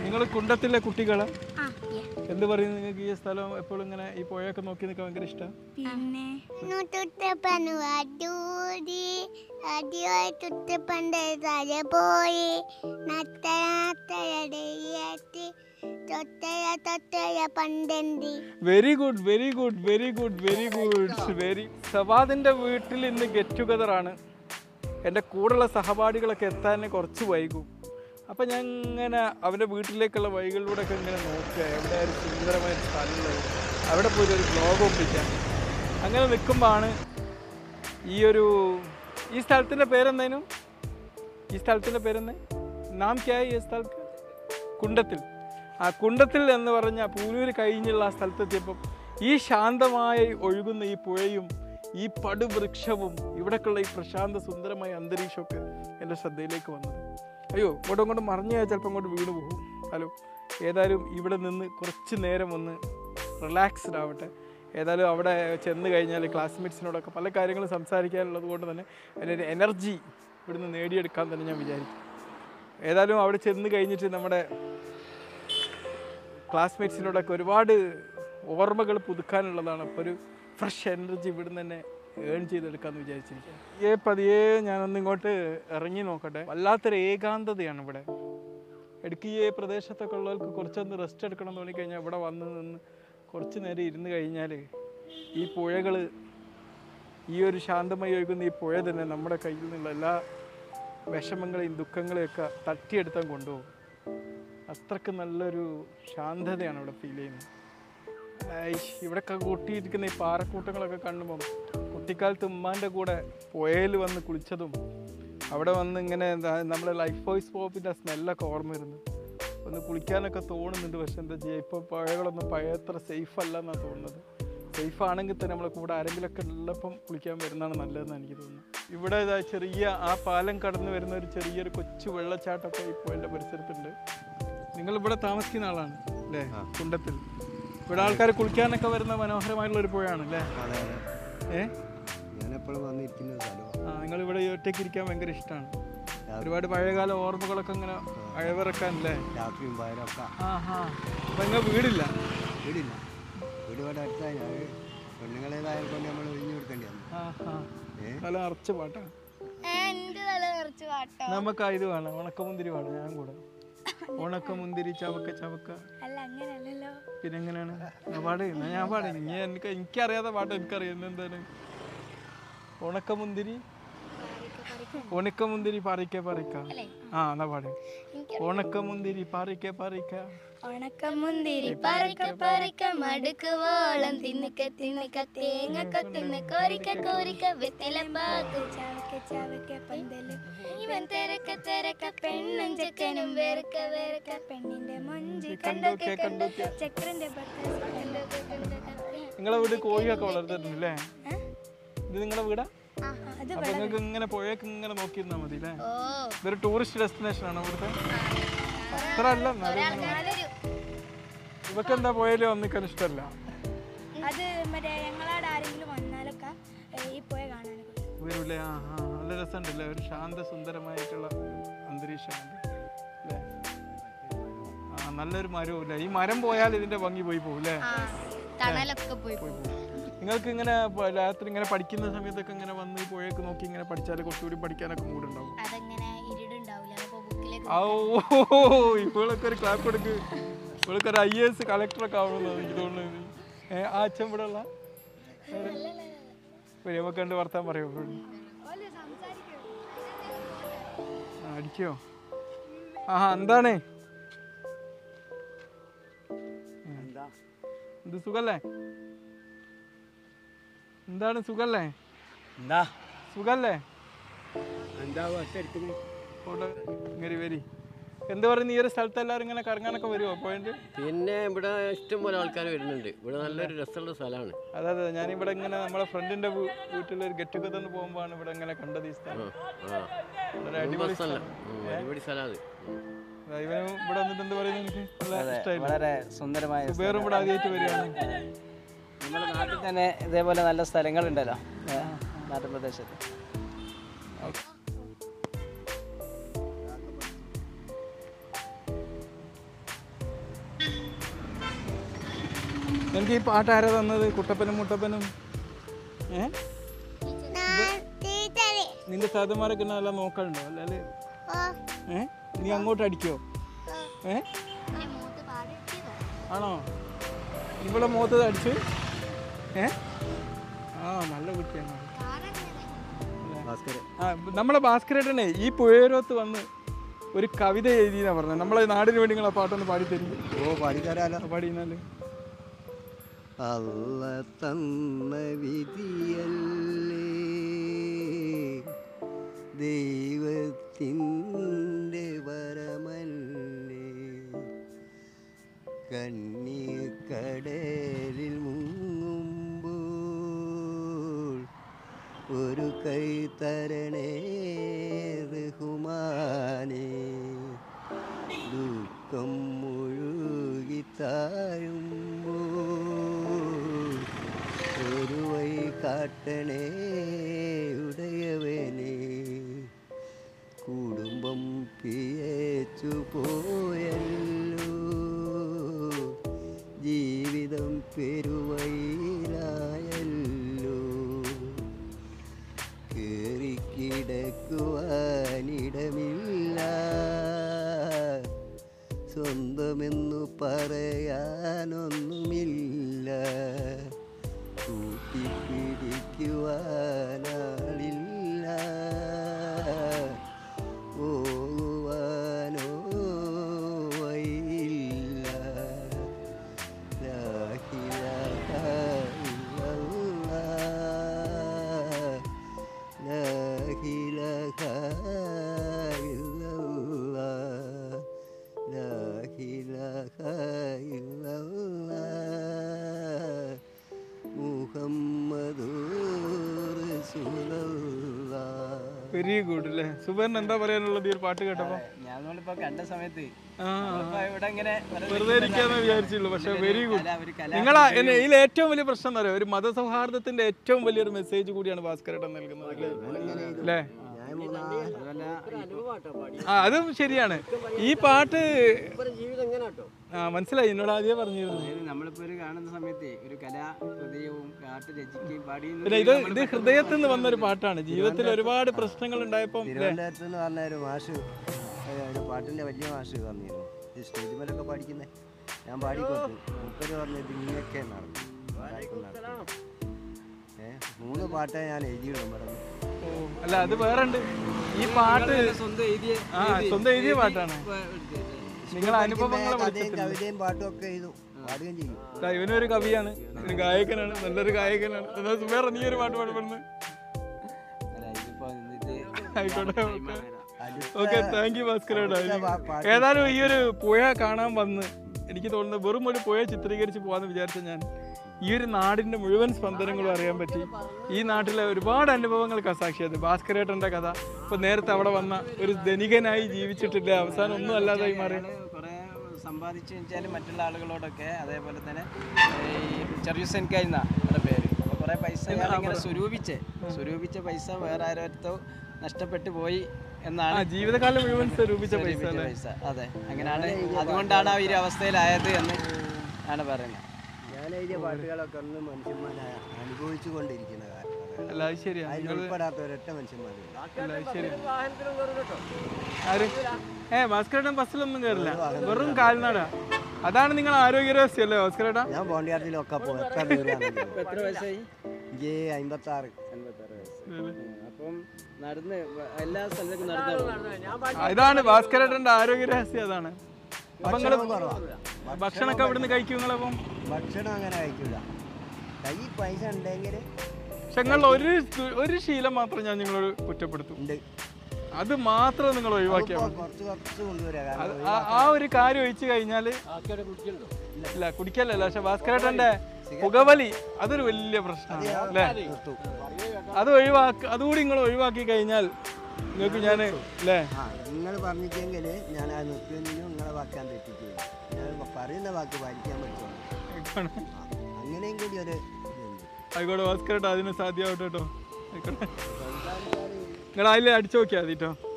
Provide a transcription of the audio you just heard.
നിങ്ങൾ കുണ്ടത്തിലെ കുട്ടികളാ ആ yeah. എന്ത് പറയുന്നു നിങ്ങൾക്ക് ഈ സ്ഥലം എപ്പോഴും ഇങ്ങനെ ഈ പുഴയൊക്കെ നോക്കി നിൽക്കാൻ ഭയങ്കര ഇഷ്ടമാണ് പിന്നെ തുട്ടപ്പനു അടൂരി അടിയോയി തുട്ടപ്പൻ്റെ തല പോയി നത്തനാത്തയടയേറ്റി തൊട്ടയ തൊട്ടയ പണ്ടന്തി very good very good very good very good very സവാദിന്റെ വീട്ടിൽ ഇന്ന് ഗെറ്റ് ടുഗദർ ആണ് എൻ്റെ കൂടെയുള്ള സഹപാഠികളൊക്കെ എത്താൻ കുറച്ച് വൈകും അപ്പം ഞാൻ ഇങ്ങനെ അവൻ്റെ വീട്ടിലേക്കുള്ള വഴികളിലൂടെ ഒക്കെ ഇങ്ങനെ നോക്കുക എവിടെ ഒരു സുന്ദരമായ ഒരു സ്ഥലമുള്ളത് അവിടെ പോയി ഒരു ബ്ലോഗ് ഒപ്പിക്കാൻ അങ്ങനെ നിൽക്കുമ്പോഴാണ് ഈ ഒരു ഈ സ്ഥലത്തിൻ്റെ പേരെന്തേനും ഈ സ്ഥലത്തിൻ്റെ പേരെന്തേ നാം ക്യാ ഈ സ്ഥലത്ത് കുണ്ടത്തിൽ ആ കുണ്ടത്തിൽ എന്ന് പറഞ്ഞ പൂനൂര് കഴിഞ്ഞുള്ള ആ സ്ഥലത്തെത്തിയപ്പം ഈ ശാന്തമായി ഒഴുകുന്ന ഈ പുഴയും ഈ പടുവൃക്ഷവും ഇവിടേക്കുള്ള ഈ പ്രശാന്ത സുന്ദരമായ അന്തരീക്ഷമൊക്കെ എൻ്റെ ശ്രദ്ധയിലേക്ക് വന്നത് അയ്യോ ഇങ്ങോട്ടും ഇങ്ങോട്ട് മറിഞ്ഞു പോയാൽ ചിലപ്പോൾ അങ്ങോട്ട് വീണ് പോകും ഹലോ ഏതായാലും ഇവിടെ നിന്ന് കുറച്ച് നേരം ഒന്ന് റിലാക്സ്ഡ് ആവട്ടെ ഏതായാലും അവിടെ ചെന്ന് കഴിഞ്ഞാൽ ക്ലാസ്മേറ്റ്സിനോടൊക്കെ പല കാര്യങ്ങളും സംസാരിക്കാനുള്ളത് കൊണ്ട് തന്നെ അതിൻ്റെ ഒരു എനർജി ഇവിടുന്ന് നേടിയെടുക്കാൻ തന്നെ ഞാൻ വിചാരിക്കും ഏതായാലും അവിടെ ചെന്ന് കഴിഞ്ഞിട്ട് നമ്മുടെ ക്ലാസ്മേറ്റ്സിനോടൊക്കെ ഒരുപാട് ഓർമ്മകൾ പുതുക്കാനുള്ളതാണ് അപ്പോൾ ഒരു ഫ്രഷ് എനർജി ഇവിടുന്ന് തന്നെ ഏൺ ചെയ്തെടുക്കാമെന്ന് വിചാരിച്ചിരിക്കുക ഏ പതിയെ ഞാനൊന്ന് ഇങ്ങോട്ട് ഇറങ്ങി നോക്കട്ടെ വല്ലാത്തൊരു ഏകാന്തതയാണ് ഇവിടെ ഇടുക്കി ഈ പ്രദേശത്തൊക്കെ ഉള്ളവർക്ക് കുറച്ചൊന്ന് റെസ്റ്റ് എടുക്കണം എന്ന് തോന്നിക്കഴിഞ്ഞാൽ ഇവിടെ വന്ന് നിന്ന് കുറച്ച് നേരം ഇരുന്ന് കഴിഞ്ഞാൽ ഈ പുഴകൾ ഈ ഒരു ശാന്തമായി ഒഴുകുന്ന ഈ പുഴ തന്നെ നമ്മുടെ കയ്യിൽ നിന്നുള്ള എല്ലാ വിഷമങ്ങളെയും ദുഃഖങ്ങളെയൊക്കെ തട്ടിയെടുത്താൻ കൊണ്ടുപോകും അത്രക്ക് നല്ലൊരു ശാന്തതയാണ് ഇവിടെ ഫീൽ ചെയ്യുന്നത് ഐഷ്, ഇവിടെയൊക്കെ കൂട്ടിയിരിക്കുന്ന ഈ പാറക്കൂട്ടങ്ങളൊക്കെ കാണുമ്പം കുട്ടിക്കാലത്ത് ഉമ്മാൻ്റെ കൂടെ പുഴയിൽ വന്ന് കുളിച്ചതും അവിടെ വന്ന് ഇങ്ങനെ എന്താ നമ്മളെ ലൈഫ് വോയിസ് പോപ്പിൻ്റെ സ്മെല്ലൊക്കെ ഓർമ്മ വരുന്നു ഒന്ന് കുളിക്കാനൊക്കെ തോന്നുന്നുണ്ട് പക്ഷെ എന്താ ചെയ്യുക ഇപ്പോൾ പുഴകളൊന്നും പഴയത്ര സേഫ് അല്ല എന്നാണ് തോന്നുന്നത് സേഫ് ആണെങ്കിൽ തന്നെ നമ്മളെ കൂടെ ആരെങ്കിലുമൊക്കെ ഉള്ളപ്പം കുളിക്കാൻ വരുന്നതാണ് നല്ലതെന്ന് എനിക്ക് തോന്നുന്നു ഇവിടെ ഇതാ ചെറിയ ആ പാലം കടന്നു വരുന്ന ഒരു ചെറിയൊരു കൊച്ചു വെള്ളച്ചാട്ടമൊക്കെ ഈ പുഴയുടെ പരിസരത്തുണ്ട് നിങ്ങൾ ഇവിടെ താമസിക്കുന്ന ആളാണ് അല്ലേ കുണ്ടത്തിൽ ഇവിടെ ആൾക്കാർ കുളിക്കാനൊക്കെ വരുന്ന മനോഹരമായിട്ടുള്ള ഒരു പുഴയാണ് അല്ലേ അതെ അതെ ഏ ഞാനെപ്പോഴും വന്നിരിക്കുന്ന സ്ഥലമാണ് ആ നിങ്ങൾ ഇവിടെ ഈ ഒറ്റയ്ക്ക് ഇരിക്കാൻ ഭയങ്കര ഇഷ്ടമാണ് ഒരുപാട് പഴയകാല ഓർമ്മകളൊക്കെ ഇങ്ങനെ അഴവിറക്കാനല്ലേ രാത്രിയും പകലൊക്കെ ആ ഹാ അപ്പം നിങ്ങൾ വീടില്ല വീടില്ല വീട് ഇവിടെ അടുത്തായി ഞാൻ പെണ്ണുങ്ങളേതായാലും കൊണ്ട് നമ്മൾ ഒഴിഞ്ഞു കൊടുക്കേണ്ടി വന്നു ആ ഹാ ഏ? തല നിറച്ച് പാട്ടാണ് എന്റെ തല നിറച്ച് പാട്ടോ നമുക്ക് ആ ഇത് വേണം ഉണക്കമുന്തിരി വേണം ഞാൻ കൂടെ ഉണക്കമുന്തിരി ചവക്ക ചവക്ക അല്ല അങ്ങനെയല്ലല്ലോ പിന്നെ എങ്ങനെയാണ് ഞാൻ പാട് എന്നാ ഞാൻ പാട് നീ എനിക്ക് എനിക്കറിയാത്ത പാട്ട് എനിക്കറിയാം എന്താണ് ഉണക്കമുന്തിരി ഉണക്കമുന്തിരി പറിക്ക പറിക്ക ആ എന്നാ പാട് ഉണക്കമുന്തിരി പറിക്ക പറിക്ക ഉണക്കമുന്തിരി പറക്ക പറക്ക മടുക്കുവോളം തിന്നുക്ക തിന്നുക്ക തേങ്ങക്ക തിന്ന് കോരിക്ക കോരിക്ക വെത്തില പാക്ക് ചവക്ക ചവക്ക പന്തല് ഇവൻ തിരക്ക തിരക്ക പെണ്ണും ചെക്കനും വെറുക്ക വെറുക്ക പെണ്ണിന്റെ മൊഞ്ച് കണ്ടൊക്കെ കണ്ടൊക്കെ ചക്രന്റെ ഭർത്താവ് കണ്ടൊക്കെ കണ്ടൊക്കെ നിങ്ങളെ വീട് കോഴിയൊക്കെ വളർത്തിട്ടുണ്ടല്ലേ ഇത് നിങ്ങളെ വീടാ അത് അപ്പൊ നിങ്ങൾക്ക് ഇങ്ങനെ പുഴയൊക്കെ ഇങ്ങനെ നോക്കിയിരുന്നാ മതി അല്ലേ ഓ ഇതൊരു ടൂറിസ്റ്റ് ഡെസ്റ്റിനേഷൻ ആണ് ഇവിടുത്തെ അത്ര അല്ല എന്നാലും നല്ലൊരു ഇവക്ക് എന്താ പുഴയിൽ വന്നിക്കാൻ ഇഷ്ടമല്ല അത് മറ്റേ ഞങ്ങളവിടെ ആരെങ്കിലും വന്നാലൊക്കെ ഏ, ഈ പുഴ കാണാനൊക്കെ വരൂലേ ആ ആ നല്ല രസമുണ്ടല്ലേ ഒരു ശാന്ത സുന്ദരമായിട്ടുള്ള അന്തരീക്ഷമുണ്ട് അല്ലേ ആ നല്ലൊരു മരവും അല്ലേ ഈ മരം പോയാൽ ഇതിന്റെ ഭംഗി പോയി പോകും അല്ലേ തണലൊക്കെ പോയി പോയി പോകും നിങ്ങൾക്ക് ഇങ്ങനെ പ- രാത്രി ഇങ്ങനെ പഠിക്കുന്ന സമയത്തൊക്കെ ഇങ്ങനെ വന്ന് ഈ പുഴയൊക്കെ നോക്കി ഇങ്ങനെ പഠിച്ചാൽ കുറച്ചുകൂടി പഠിക്കാനൊക്കെ മൂടുണ്ടാവും അതങ്ങനെ ഇരുടുണ്ടാവില്ല അപ്പൊ ബുക്കിലേക്ക് ഓ ഇവളൊക്കെ ഒരു ക്ലാപ്പ് കൊടുക്ക് ഇവളൊക്കെ ഒരു ഐ എസ് കളക്ടറൊക്കെ ആവണമെന്ന് എനിക്ക് തോന്നുന്നത് ഏ ആ അച്ഛൻ ഇവിടെ ഉള്ള വരുമ്പോ കണ്ട് വർത്താൻ പറയോ ആ, അടിക്കോ ആ എന്താണ് എന്താ ഇത് സുഖല്ലേ എന്താണ് സുഖല്ലേ എന്താ സുഖല്ലേ എന്താ ബസ് എടുക്കുന്നത് ഫോട്ടോ ഇങ്ങനെ വരി എന്ത് പറയുന്നു ഈ ഒരു സ്ഥലത്ത് എല്ലാവരും ഇങ്ങനെ കറങ്ങാനൊക്കെ വരുമോ പോയിന്റ് പിന്നെ ഇവിടെ ഇഷ്ടംപോലെ ആൾക്കാർ വരുന്നുണ്ട് ഇവിടെ നല്ലൊരു രസമുള്ള സ്ഥലമാണ് അതെ അതെ ഞാനിവിടെ ഇങ്ങനെ നമ്മളെ ഫ്രണ്ടിന്റെ വീട്ടിൽ ഒരു ഗെറ്റ് ടുഗദറിന് പോകുമ്പോഴാണ് ഇവിടെ ഇങ്ങനെ കണ്ടത് ഈ സ്ഥലം ആ വളരെ അടിപൊളി സ്ഥലം സ്ഥലം അടിപൊളി സ്ഥലമാണ് അതാ ഇവന് ഇവിടെ വന്നിട്ട് എന്ത് പറയുന്നു എനിക്ക് നല്ല ഇഷ്ടമായി വളരെ സുന്ദരമായ സുബേറും ഇവിടെ ആദ്യമായിട്ട് വരികയാണ് നമ്മുടെ നാട്ടിൽ തന്നെ ഇതേപോലെ നല്ല സ്ഥലങ്ങളുണ്ടല്ലോ ഏ, നാട്ടുപ്രദേശത്ത് നിനക്ക് ഈ പാട്ട് ആരാ തന്നത് കുട്ടപ്പനും മുട്ടപ്പനും ഏ ഞാൻ ടീച്ചറെ നിന്റെ സാധുമാരൊക്കെ നല്ല നോക്കലുണ്ടോ അല്ലെ ഓ ഏ നീ അങ്ങോട്ട് അടിക്കോ ഏ ആണോ ഇവിടെ മുഖത്ത് അടിച്ച് ഏ ആ നല്ല കുട്ടിയാണ് ഭാസ്കരൻ ആ നമ്മളെ ഭാസ്കരേട്ടനെ ഈ പുഴയോരത്ത് വന്ന് ഒരു കവിത എഴുതിയെന്നാ പറഞ്ഞത് നമ്മളെ നാടിന് വേണ്ടി നിങ്ങൾ ആ പാട്ടൊന്ന് പാടിത്തരും ഓ പാടിത്തരാലോ പാടിയെന്നാല് അല്ല തന്ന വിധിയല്ലേ ദൈവത്തിൻ്റെ വരമല്ലേ കണ്ണീർ കടലിൽ മുങ്ങുമ്പോൾ ഒരു കൈ തരണേ റഹുമാനേ ദുഃഖം മുഴുകി താഴുമ്പോൾ ഒരു വഴി കാട്ടണേ ഉടയവനെ കുടുംബം പിയച്ചു പോയല്ലോ ജീവിതം പെരുവയിലായല്ലോ കേറിക്കിടക്കുവാനിടമില്ല സ്വന്തമെന്നു പറയാനൊന്നുമില്ല കൂട്ടിപ്പിടിക്കുവാനാളില്ല പോകുവാനോ വഴിയില്ല ലാ ഇലാഹ ഇല്ലല്ലാഹ്. ലാ ഇലാഹ ഇല്ലല്ലാഹ്. ലാ ഇലാഹ ഇല്ലല്ലാഹ്. മുഹമ്മദുർ റസൂലുള്ളാഹ്. വെരി ഗുഡ് അല്ലേ സുബേറിന് എന്താ പറയാനുള്ളത് ഈ ഒരു പാട്ട് കേട്ടപ്പോ ഞാൻ നമ്മളിപ്പോ കണ്ട സമയത്ത് ആ നമ്മളിപ്പോ ഇവിടെ ഇങ്ങനെ വെറുതെ ഇരിക്കാന്ന് വിചാരിച്ചുള്ളൂ പക്ഷെ വെരി ഗുഡ് കല- ഒരു കല നിങ്ങളാ എന്നെ ഇതിൽ ഏറ്റവും വലിയ പ്രശ്നം എന്താ പറയുക ഒരു മതസൗഹാർദ്ദത്തിന്റെ ഏറ്റവും വലിയൊരു മെസ്സേജ് കൂടിയാണ് ഭാസ്കരേട്ടൻ നൽകുന്നത് അല്ലേ അല്ലേ ഞാൻ മൂന്നാ അതുമല്ല ആ അതും ശരിയാണ് ഈ പാട്ട് ജീവിതം എങ്ങനെ കേട്ടോ ആ മനസ്സിലായി എന്നോട് ആദ്യമേ പറഞ്ഞിരുന്നു അതായത് നമ്മളിപ്പോ ഒരു കാണുന്ന സമയത്ത് ഒരു കലാ ഹൃദയവും പാട്ട് രചിക്കുകയും പാടിയും പിന്നെ ഇത് ഇത് ഹൃദയത്തിൽ നിന്ന് വന്നൊരു പാട്ടാണ് ജീവിതത്തിൽ ഒരുപാട് പ്രശ്നങ്ങൾ ഉണ്ടായപ്പം അല്ലേ തിരുവനന്തപുരത്ത് നിന്ന് പറഞ്ഞ ഒരു മാഷ് ഏ, ഒരു പാട്ടിൻ്റെ വലിയ മാഷ് തന്നിരുന്നു ഈ സ്റ്റേജ് മേലൊക്കെ പഠിക്കുന്നേ ഞാൻ പാടിക്കൊടുത്തു മുപ്പര് പറഞ്ഞത് ഇങ്ങനെയൊക്കെ നടന്നു ഏ മൂന്ന് പാട്ടേ ഞാൻ എഴുതിയിടും പറഞ്ഞു ഓ, അല്ല അത് വേറെ ഉണ്ട് ഈ പാട്ട് സ്വന്തം എഴുതിയ ആ സ്വന്തം എഴുതിയ പാട്ടാണ് ഇപ്പൊ എടുത്തത്. നിങ്ങളെ അനുഭവങ്ങളെ കഥയും വിളിച്ചിട്ടില്ല കവിതയും പാട്ടും ഒക്കെ എഴുതും പാടുകയും ചെയ്യും ദാ ഇവനൊരു കവിയാണ് ഒരു ഗായകനാണ് നല്ലൊരു ഗായകനാണ് എന്നാ വേറെ നീ ഒരു പാട്ട് പാടുന്നു അല്ല, ഇതിപ്പോ ഇത് ആയിക്കോട്ടെ അടുത്ത ഓക്കെ താങ്ക് യു ഭാസ്കരേട്ടാ അടുത്ത പാ- പാട്ട് ഏതായാലും ഈ ഒരു പുഴ കാണാൻ വന്ന് എനിക്ക് തോന്നുന്നത് വെറും ഒരു പുഴ ചിത്രീകരിച്ച് പോകാന്ന് വിചാരിച്ച ഞാൻ ഈ ഒരു നാടിന്റെ മുഴുവൻ സ്പന്ദനങ്ങളും അറിയാൻ പറ്റി ഈ നാട്ടിലെ ഒരുപാട് അനുഭവങ്ങൾക്ക് സാക്ഷിയത് ഭാസ്കരേട്ടന്റെ കഥ ഇപ്പൊ നേരത്തെ അവിടെ വന്ന ഒരു ധനികനായി ജീവിച്ചിട്ടില്ല അവസാനം ഒന്നും അല്ലാതായി മാറി കുറെ സമ്പാദിച്ചു വെച്ചാൽ മറ്റുള്ള ആളുകളോടൊക്കെ അതേപോലെ തന്നെ ഈ ചെറിയുസൻ കഴിയുന്ന അവരുടെ പേര് അപ്പോൾ കുറെ പൈസ ഇയാൾ ഇങ്ങനെ സ്വരൂപിച്ച് സ്വരൂപിച്ച പൈസ വേറെ ആരോടത്തോ നഷ്ടപ്പെട്ടു പോയി ആ എന്നാണ് ജീവിതകാലം മുഴുവൻ സ്വരൂപിച്ച പൈസ സ്വരൂപിച്ച അല്ലേ പൈസ അതെ അങ്ങനെയാണ് അതുകൊണ്ടാണ് ആ ഒരു അവസ്ഥയിലായത് എന്ന് ആണ് പറയുന്നത് ഞാൻ എഴുതിയ പാട്ടുകളൊക്കെ ഒന്ന് മനുഷ്യന്മാരെ അനുഭവിച്ചു കൊണ്ടിരിക്കുന്ന കാര്യം അല്ല അത് ശരിയാ അതിൽ നിങ്ങള് ഉൾപ്പെടാത്ത ഒരൊറ്റ മനുഷ്യന്മാരില്ല അല്ല അത് ശരിയാ ആര് ഏ ഭാസ്കരേട്ടൻ ബസ്സിലൊന്നും കയറില്ല വെറും കാൽനട അതാണ് നിങ്ങൾ ആരോഗ്യ രഹസ്യം അല്ലേ ഭാസ്കരേട്ടാ ഞാൻ പോണ്ടിയാട്ടിലൊക്കെ പോകും എത്ര ദൂരമാണെങ്കിലും എത്ര വയസ്സായി എനിക്ക് അമ്പത്തി ആറ് എൺപത്താറ് വയസ്സ് അപ്പം നടന്ന് വ- എല്ലാ സ്ഥലത്തേക്കും നടന്നു ആ, ഇതാണ് ഭാസ്കരേട്ടന്റെ ആരോഗ്യ രഹസ്യം അതാണ് അപ്പൊ നിങ്ങള് ഭക്ഷണം കുറവാ ഭക്ഷണമൊക്കെ അവിടുന്ന് കഴിക്കും നിങ്ങളപ്പം ഭക്ഷണം അങ്ങനെ കഴിക്കില്ല കൈ പൈസ ഉണ്ടെങ്കിൽ പക്ഷെ നിങ്ങൾ ഒരു ഒരു ശീലം മാത്രം ഞാൻ നിങ്ങളോട് കുറ്റപ്പെടുത്തും ഉണ്ട് അത് മാത്രം നിങ്ങൾ ഒഴിവാക്കിയാൽ ഇപ്പൊ കുറച്ച് കുറച്ച് കൊണ്ടുവരാം അത് കാരണം ആ- ആ ഒരു കാര്യം ഒഴിച്ചു കഴിഞ്ഞാല് ഇല്ല കുടിക്കല്ലല്ല പക്ഷെ ഭാസ്കരേട്ടന്റെ പുകവലി അതൊരു വലിയ പ്രശ്നമാണ് അല്ലേ നിർത്തും അത് ഒഴിവാക്കി അതുകൂടി നിങ്ങൾ ഒഴിവാക്കി കഴിഞ്ഞാൽ നിങ്ങൾക്ക് ഞാൻ അല്ലേ ആ നിങ്ങൾ പറഞ്ഞിട്ടെങ്കിൽ ഞാൻ ആ നിർത്തുന്നതിനും നിങ്ങളെ വാക്കാൻ തെറ്റിക്കില്ല ഞാൻ പറയുന്ന വാക്ക് പാലിക്കാൻ പറ്റുള്ളൂ ആ, അങ്ങനെയും കൂടി ഒരു ഇതുണ്ട് ആയിക്കോട്ടെ ഭാസ്കരേട്ടാ അതിന് സാധ്യമാവട്ടെ കേട്ടോ ആയിക്കോട്ടെ നിങ്ങൾ അതിൽ അടിച്ചു നോക്കിയാൽ മതി കേട്ടോ